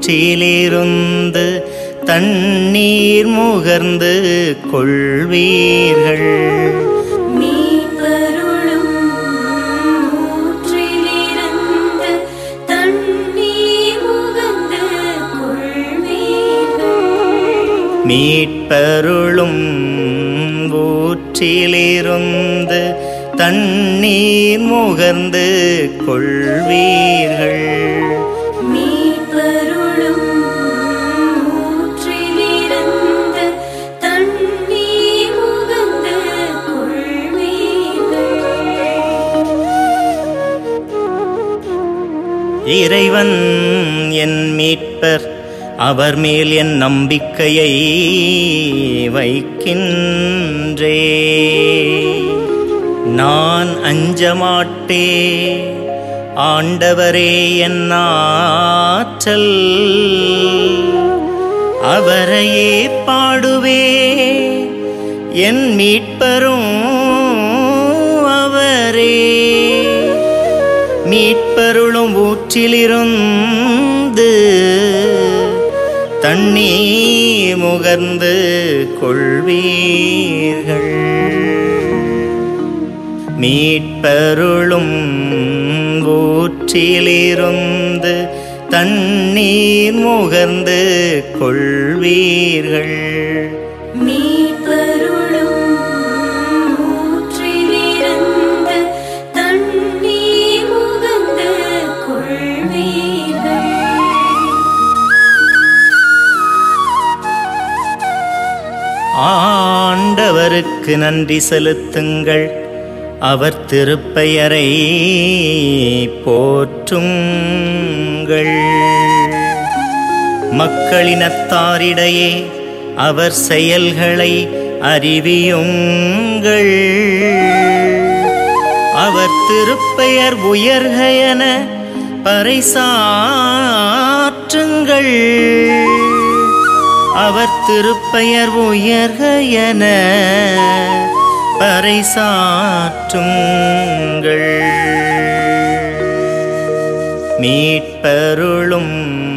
ஊற்றிலிருந்து தண்ணீர் முகர்ந்து கொள்வீர்கள் மீட்பருளும் ஊற்றிலிருந்து தண்ணீர் முகந்து கொள்வீர்கள் மீட்பருளும் ஊற்றிலிருந்து தண்ணீர் முகர்ந்து கொள்வீர்கள் மீட்பருளும் ஊற்றிலிருந்து தண்ணீர் முகந்து கொள்வீர்கள் இறைவன் என் மீட்பர் அவர் மேல் என் நம்பிக்கையை வைக்கின்றே நான் அஞ்ச மாட்டே ஆண்டவரே என் ஆற்றல் அவரையே பாடுவே என் மீட்பரும் அவரே மீட்பருளும் ஊற்றிலிருந்து தண்ணீர் முகர்ந்து கொள்வீர்கள் மீட்பருளும் ஊற்றிலிருந்து தண்ணீர் முகர்ந்து கொள்வீர்கள் மீட்பருளும் ஊற்றிலிருந்து தண்ணீர் முகந்து கொள்வீர்கள் ஆண்டவருக்கு நன்றி செலுத்துங்கள் அவர் திருப்பெயரை போற்றுங்கள் மக்களினத்தாரிடையே அவர் செயல்களை அறிவியுங்கள் அவர் திருப்பெயர் உயர்க என பறைசாற்றுங்கள் அவர் திருப்பெயர் உயர்க என பறைசாற்றுங்கள் மீட்பருளும்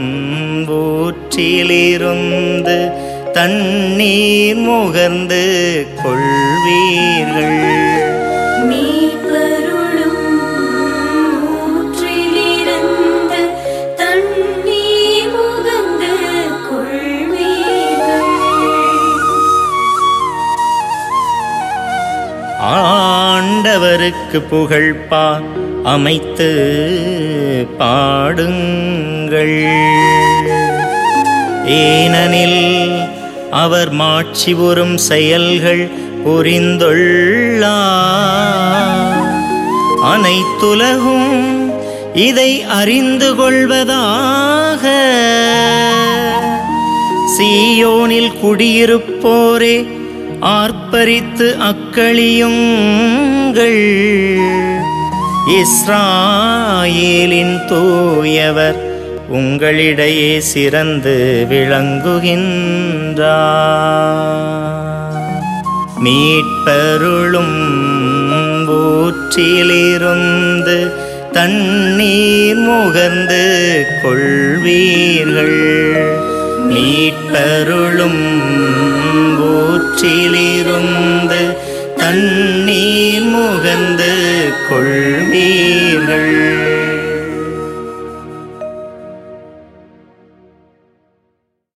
ஊற்றிலிருந்து தண்ணீர் முகர்ந்து கொள்வீர்கள் மீட்பருளும் ஊற்றிலிருந்து தண்ணீர் முகந்து கொள்வீர்கள் ஆண்டவருக்கு புகழ் பா அமைத்து பாடுங்கள் ஏனெனில் அவர் மாட்சி உறும் செயல்கள் புரிந்துள்ளார் அனைத்துலகும் இதை அறிந்து கொள்வதாக சீயோனில் குடியிருப்போரே ஆர்ப்பரித்து அக்களியுங்கள் இஸ்ராயேலின் தூயவர் உங்களிடையே சிறந்து விளங்குகின்றார் மீட்பருளும் ஊற்றிலிருந்து தண்ணீர் முகர்ந்து கொள்வீர்கள் மீட்பருளும் ஊற்றிலிருந்து தண்ணீர் முகந்து கொள்வீர்கள்